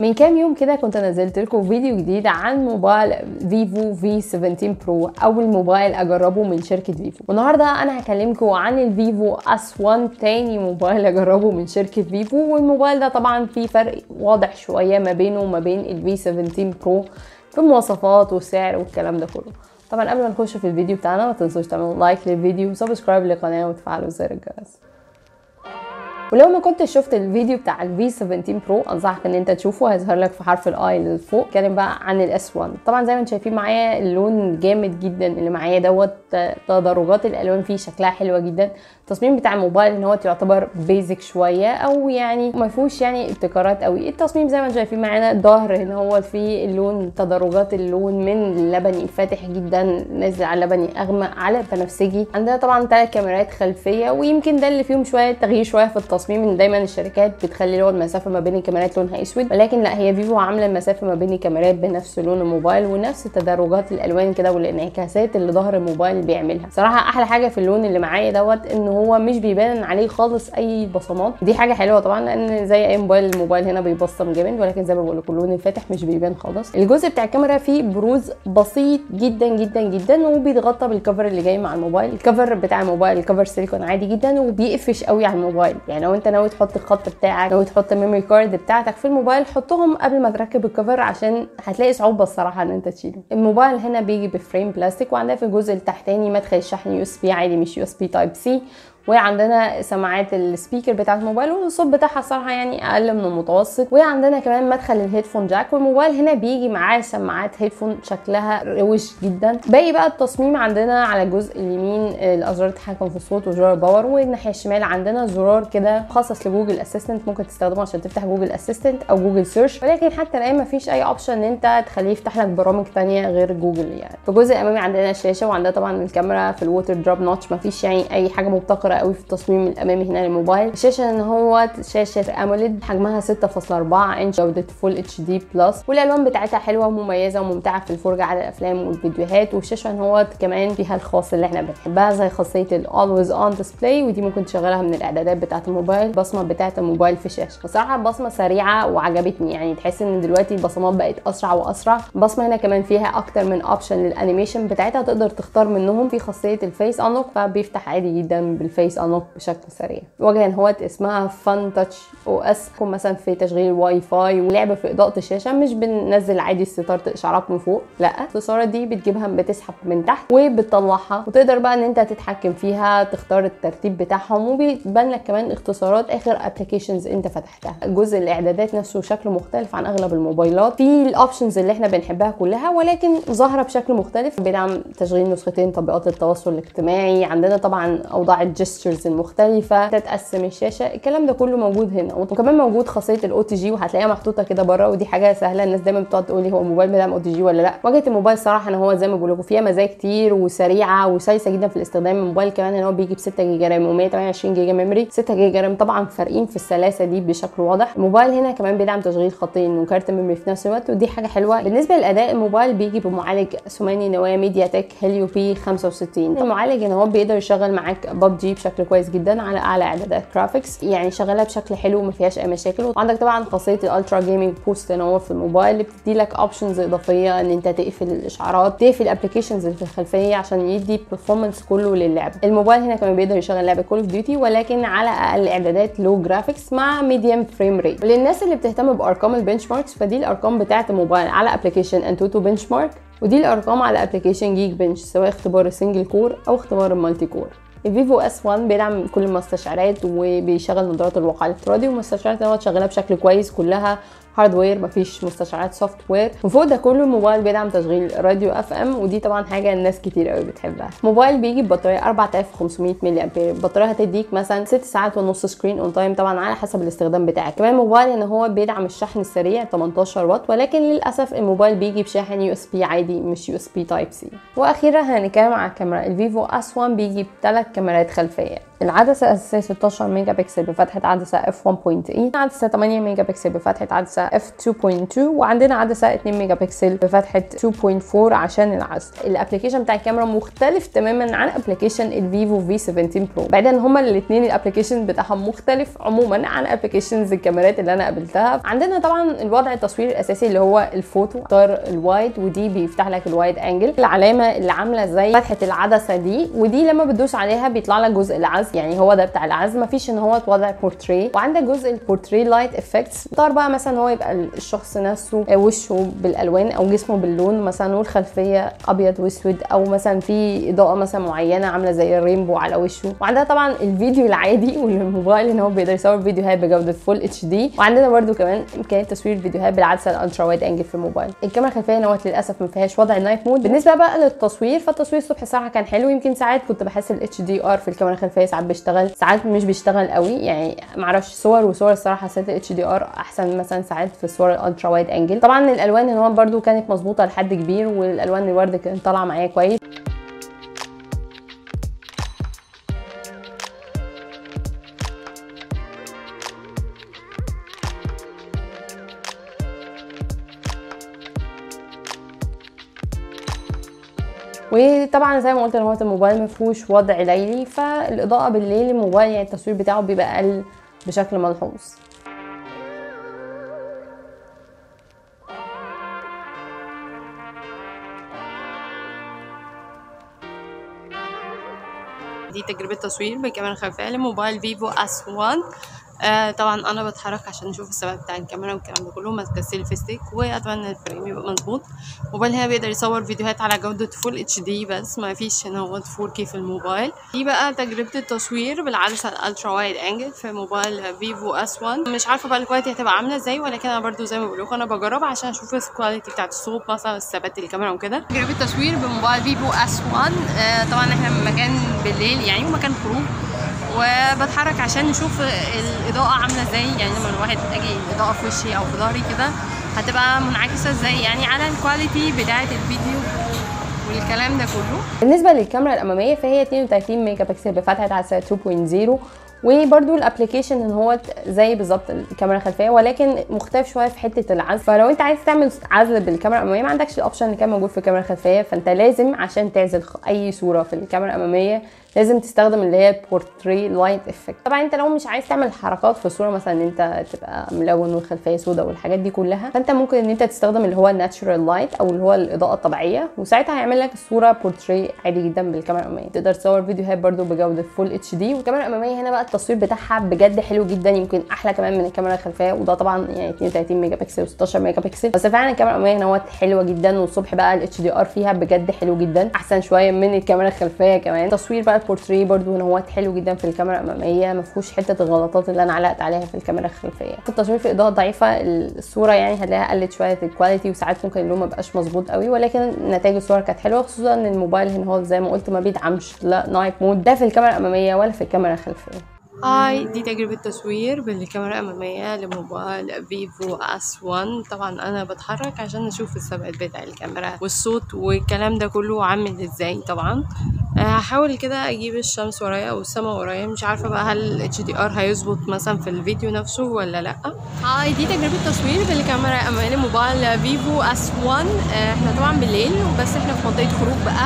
من كام يوم كده كنت نزلت لكم فيديو جديد عن موبايل فيفو في 17 برو اول موبايل اجربه من شركه فيفو والنهارده انا هكلمكم عن الفيفو اس 1 تاني موبايل اجربه من شركه فيفو والموبايل ده طبعا في فرق واضح شويه ما بينه وما بين الفي 17 برو في المواصفات والسعر والكلام ده كله طبعا قبل ما نخش في الفيديو بتاعنا ما تنسوش تعملوا لايك للفيديو وسبسكرايب للقناه وتفعلوا زر الجرس ولو ما كنتش شفت الفيديو بتاع الفي 17 برو انصحك ان انت تشوفه هيظهر لك في حرف الاي اللي فوق اتكلم بقى عن الاس 1 طبعا زي ما انتم شايفين معايا اللون جامد جدا اللي معايا دوت تدرجات الالوان فيه شكلها حلوه جدا التصميم بتاع الموبايل ان هو يعتبر بيزك شويه او يعني ما فيهوش يعني ابتكارات قوي التصميم زي ما انتم شايفين معانا الظهر هنا هو فيه اللون تدرجات اللون من لبني فاتح جدا نازل على لبني اغمق على بنفسجي عندنا طبعا ثلاث كاميرات خلفيه ويمكن ده اللي فيهم شويه تغيير شويه في التصميم ان دايما الشركات بتخلي اللي هو المسافه ما بين الكاميرات لونها اسود ولكن لا هي فيفو عامله المسافه ما بين الكاميرات بنفس لون الموبايل ونفس تدرجات الالوان كده والانعكاسات اللي ظهر الموبايل بيعملها صراحه احلى حاجه في اللون اللي معايا دوت ان هو مش بيبان عليه خالص اي بصمات دي حاجه حلوه طبعا لان زي اي موبايل الموبايل هنا بيبصم جامد ولكن زي ما بقول لكم اللون الفاتح مش بيبان خالص الجزء بتاع الكاميرا فيه بروز بسيط جدا جدا جدا وبيتغطى بالكفر اللي جاي مع الموبايل الكفر بتاع الموبايل الكفر سيليكون عادي جدا وبيقفش قوي على الموبايل يعني لو انت ناوي تحط الخط بتاعك ناوي تحط الميموري كارد بتاعتك في الموبايل حطهم قبل ما تركب الكفر عشان هتلاقي صعوبه الصراحه ان انت تشيله الموبايل هنا بيجي بفريم بلاستيك وعندنا في الجزء التحتاني مدخل الشحن يو اس بي عادي مش يو اس بي تايب سي وعندنا سماعات السبيكر بتاع الموبايل والصوت بتاعها صراحه يعني اقل من المتوسط وعندنا كمان مدخل الهيدفون جاك والموبايل هنا بيجي معاه سماعات هيدفون شكلها روش جدا باقي بقى التصميم عندنا على الجزء اليمين الازرار التحكم في الصوت وزرار باور والناحيه الشمال عندنا زرار كده مخصص لجوجل اسيستنت ممكن تستخدمه عشان تفتح جوجل اسيستنت او جوجل سيرش ولكن حتى الان مفيش اي اوبشن ان انت تخليه يفتح لك برامج ثانيه غير جوجل يعني في الجزء الامامي عندنا الشاشه وعندنا طبعا الكاميرا في الووتر دروب نوتش مفيش يعني اي حاجه مبتكره قوي في التصميم الامامي هنا للموبايل الشاشه ان هو شاشه اموليد حجمها 6.4 انش جوده فول اتش دي بلس والالوان بتاعتها حلوه ومميزه وممتعه في الفرجه على الافلام والفيديوهات والشاشه ان هو كمان فيها الخاص اللي احنا بنحبها زي خاصيه الاولويز اون ديسبلاي ودي ممكن تشغلها من الاعدادات بتاعه الموبايل البصمه بتاعه الموبايل في الشاشه بصراحه البصمه سريعه وعجبتني يعني تحس ان دلوقتي البصمات بقت اسرع واسرع البصمه هنا كمان فيها اكتر من اوبشن للانيميشن بتاعتها تقدر تختار منهم في خاصيه الفيس انلوك فبيفتح عادي جدا بالفيس انلوك بشكل سريع واجهه هوت اسمها فان تاتش او اس تكون مثلا في تشغيل الواي فاي ولعبه في اضاءه الشاشه مش بننزل عادي ستاره اشعارات من فوق لا الاكسسوارات دي بتجيبها بتسحب من تحت وبتطلعها وتقدر بقى ان انت تتحكم فيها تختار الترتيب بتاعهم وبيبان لك كمان اختصارات اخر ابلكيشنز انت فتحتها جزء الاعدادات نفسه شكله مختلف عن اغلب الموبايلات في الاوبشنز اللي احنا بنحبها كلها ولكن ظاهره بشكل مختلف بيدعم تشغيل نسختين تطبيقات التواصل الاجتماعي عندنا طبعا اوضاع الجسترز المختلفه تتقسم الشاشه الكلام ده كله موجود هنا وكمان موجود خاصيه الاو تي جي وهتلاقيها محطوطه كده بره ودي حاجه سهله الناس دايما بتقعد تقول لي هو الموبايل بيدعم او تي جي ولا لا واجهه الموبايل صراحه ان هو زي ما بقول لكم فيها مزايا كتير وسريعه وسلسه جدا في الاستخدام الموبايل كمان ان هو بيجي ب 6 جيجا رام و128 جيجا ميموري 6 جيجا رام طبعا فارقين في السلاسه دي بشكل واضح الموبايل هنا كمان بيدعم تشغيل خطين وكارت ميموري في نفس الوقت ودي حاجه حلوه بالنسبه للاداء الموبايل بيجي بمعالج ثماني نواه ميديا تك هيليو بي 65 المعالج ان هو بيقدر يشغل معاك ببجي بشكل كويس جدا على اعلى اعدادات جرافيكس يعني شغاله بشكل حلو وما فيهاش اي مشاكل وعندك طبعا خاصيه الالترا جيمنج بوست ان هو في الموبايل اللي بتدي لك اوبشنز اضافيه ان انت تقفل الاشعارات تقفل الابلكيشنز اللي في الخلفيه عشان يدي performance كله للعبه الموبايل هنا كمان بيقدر يشغل لعبه كول اوف ديوتي ولكن على اقل اعدادات لو جرافيكس مع ميديوم فريم ريت للناس اللي بتهتم بارقام البنش ماركس فدي الارقام بتاعه الموبايل على ابلكيشن انتوتو بنش مارك ودي الارقام على ابلكيشن جيك بنش سواء اختبار السنجل كور او اختبار المالتي كور الفيفو اس 1 بيدعم كل المستشعرات وبيشغل نظارات الواقع الافتراضي والمستشعرات اللي هو شغاله بشكل كويس كلها هاردوير مفيش مستشعرات سوفت وير وفوق ده كله الموبايل بيدعم تشغيل راديو اف ام ودي طبعا حاجه الناس كتير قوي بتحبها موبايل بيجي ببطاريه 4500 ملي امبير البطاريه هتديك مثلا 6 ساعات ونص سكرين اون تايم طبعا على حسب الاستخدام بتاعك كمان موبايل ان هو بيدعم الشحن السريع 18 واط ولكن للاسف الموبايل بيجي بشاحن يو اس بي عادي مش يو اس بي تايب سي واخيرا هنتكلم على الكاميرا الفيفو اس 1 بيجي بثلاث كاميرات خلفيه العدسه الاساسيه 16 ميجا بكسل بفتحه عدسه اف 1.8 عدسه 8 ميجا بكسل بفتحه عدسه عدسه اف 2.2 وعندنا عدسه 2 ميجا بكسل بفتحه 2.4 عشان العزل الابلكيشن بتاع الكاميرا مختلف تماما عن ابلكيشن الفيفو في 17 برو بعيدا ان هما الاثنين الابلكيشن بتاعهم مختلف عموما عن ابلكيشنز الكاميرات اللي انا قابلتها عندنا طبعا الوضع التصوير الاساسي اللي هو الفوتو اختار الوايد ودي بيفتح لك الوايد انجل العلامه اللي عامله زي فتحه العدسه دي ودي لما بتدوس عليها بيطلع لك جزء العزل يعني هو ده بتاع العزل مفيش ان هو وضع بورتري وعندك جزء البورتري لايت افكتس اختار بقى مثلا هو يبقى الشخص نفسه وشه بالالوان او جسمه باللون مثلا والخلفيه ابيض واسود او مثلا في اضاءه مثلا معينه عامله زي الرينبو على وشه وعندها طبعا الفيديو العادي والموبايل ان هو بيقدر يصور فيديوهات بجوده فول اتش دي وعندنا برده كمان امكانيه تصوير فيديوهات بالعدسه الالترا وايد انجل في الموبايل الكاميرا الخلفيه نوت للاسف ما فيهاش وضع النايت مود بالنسبه بقى للتصوير فالتصوير الصبح الصراحه كان حلو يمكن ساعات كنت بحس الاتش دي ار في الكاميرا الخلفيه ساعات بيشتغل ساعات مش بيشتغل قوي يعني معرفش صور وصور الصراحه حسيت الاتش دي ار احسن مثلا ساعات في الصور الالترا وايد انجل طبعا الالوان ان هو برده كانت مظبوطه لحد كبير والالوان الورد كانت طالعه معايا كويس وطبعا زي ما قلت ان هو الموبايل ما فيهوش وضع ليلي فالاضاءه بالليل الموبايل يعني التصوير بتاعه بيبقى اقل بشكل ملحوظ دي تجربة تصوير بالكاميرا الخلفية لموبايل فيفو اس 1 آه طبعا انا بتحرك عشان اشوف الثبات بتاع الكاميرا والكلام ده كله ماسكه السيلفي ستيك واتمنى الفريم يبقى مظبوط الموبايل هنا بيقدر يصور فيديوهات على جوده فول اتش دي بس ما فيش هنا هو 4 كي في الموبايل دي بقى تجربه التصوير بالعدسه الالترا وايد انجل في موبايل فيفو اس 1 مش عارفه بقى الكواليتي هتبقى عامله ازاي ولكن انا برده زي ما بقول لكم انا بجرب عشان اشوف الكواليتي بتاعت الصوت مثلا الثبات الكاميرا وكده تجربه تصوير بموبايل فيفو اس 1 آه طبعا احنا مكان بالليل يعني ومكان خروج وبتحرك عشان نشوف الاضاءه عامله ازاي يعني لما الواحد اجي الاضاءه في وشي او في ظهري كده هتبقى منعكسه ازاي يعني على الكواليتي بتاعه الفيديو والكلام ده كله بالنسبه للكاميرا الاماميه فهي 32 ميجا بكسل بفتحه عدسه 2.0 وبرده الابلكيشن ان هو زي بالظبط الكاميرا الخلفيه ولكن مختلف شويه في حته العزل فلو انت عايز تعمل عزل بالكاميرا الاماميه ما عندكش الاوبشن اللي كان موجود في الكاميرا الخلفيه فانت لازم عشان تعزل اي صوره في الكاميرا الاماميه لازم تستخدم اللي هي البورتري لايت افكت طبعا انت لو مش عايز تعمل حركات في الصوره مثلا ان انت تبقى ملون والخلفيه سوداء والحاجات دي كلها فانت ممكن ان انت تستخدم اللي هو الناتشورال لايت او اللي هو الاضاءه الطبيعيه وساعتها هيعمل لك الصوره بورتري عادي جدا بالكاميرا الاماميه تقدر تصور فيديوهات برده بجوده فول اتش دي والكاميرا الاماميه هنا بقى التصوير بتاعها بجد حلو جدا يمكن احلى كمان من الكاميرا الخلفيه وده طبعا يعني 32 ميجا بكسل و16 ميجا بكسل بس فعلا الكاميرا الاماميه هنا حلوه جدا والصبح بقى الاتش دي ار فيها بجد حلو جدا احسن شويه من الكاميرا الخلفيه كمان تصوير بقى البورتري برده ان هو حلو جدا في الكاميرا الاماميه ما فيهوش حته الغلطات اللي انا علقت عليها في الكاميرا الخلفيه في التصوير في اضاءه ضعيفه الصوره يعني هتلاقيها قلت شويه في الكواليتي وساعات ممكن اللون ما بقاش مظبوط قوي ولكن نتائج الصور كانت حلوه خصوصا ان الموبايل هنا هو زي ما قلت ما بيدعمش لا نايت مود ده في الكاميرا الاماميه ولا في الكاميرا الخلفيه هاي دي تجربة تصوير بالكاميرا الأمامية لموبايل فيفو اس 1 طبعا أنا بتحرك عشان أشوف الثبات بتاع الكاميرا والصوت والكلام ده كله عامل ازاي طبعا هحاول كده أجيب الشمس ورايا أو السما ورايا مش عارفة بقى هل ال HDR هيظبط مثلا في الفيديو نفسه ولا لأ هاي دي تجربة تصوير بالكاميرا الأمامية لموبايل فيفو اس 1 احنا طبعا بالليل بس احنا في منطقة خروج بقى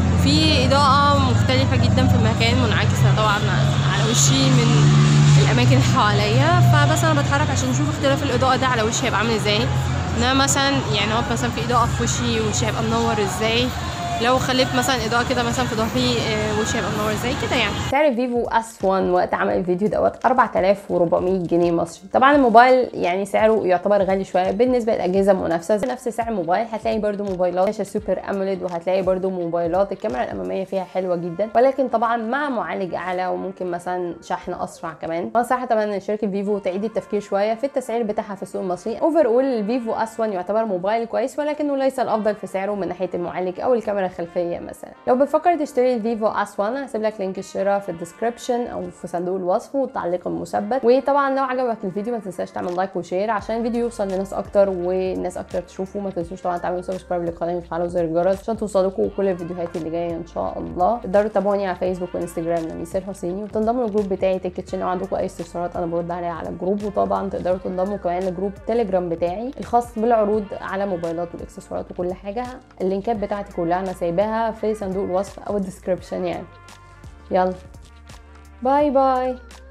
في إضاءة مختلفة جدا في المكان منعكسة طبعا على وشي من الأماكن اللي حواليا فبس أنا بتحرك عشان أشوف اختلاف الإضاءة ده على وشي هيبقى عامل ازاي أنا مثلا يعني هو مثلا في إضاءة في وشي وشي هيبقى منور ازاي لو خليت مثلا اضاءه كده مثلا في ظهري وشي هيبقى منور ازاي كده يعني سعر فيفو اس 1 وقت عمل الفيديو دوت 4400 جنيه مصري طبعا الموبايل يعني سعره يعتبر غالي شويه بالنسبه للاجهزه المنافسه نفس سعر الموبايل هتلاقي برده موبايلات شاشه سوبر اموليد وهتلاقي برده موبايلات الكاميرا الاماميه فيها حلوه جدا ولكن طبعا مع معالج اعلى وممكن مثلا شحن اسرع كمان انصح طبعا شركه فيفو تعيد التفكير شويه في التسعير بتاعها في السوق المصري اوفر اول الفيفو اس 1 يعتبر موبايل كويس ولكنه ليس الافضل في سعره من ناحيه المعالج او الكاميرا خلفيه مثلا لو بتفكر تشتري الفيفو اس 1 هسيب لك لينك الشراء في الديسكربشن او في صندوق الوصف والتعليق المثبت وطبعا لو عجبك الفيديو ما تنساش تعمل لايك وشير عشان الفيديو يوصل لناس اكتر والناس اكتر تشوفه ما تنسوش طبعا تعملوا سبسكرايب للقناه وتفعلوا زر الجرس عشان توصلكم كل الفيديوهات اللي جايه ان شاء الله تقدروا تتابعوني على فيسبوك وانستجرام لميس الحسيني وتنضموا للجروب بتاعي تيك تشين لو عندكم اي استفسارات انا برد عليها على الجروب وطبعا تقدروا تنضموا كمان لجروب تليجرام بتاعي الخاص بالعروض على موبايلات والاكسسوارات وكل حاجه اللينكات بتاعتي كلها انا سايباها في صندوق الوصف او الديسكربشن يعني يلا باي باي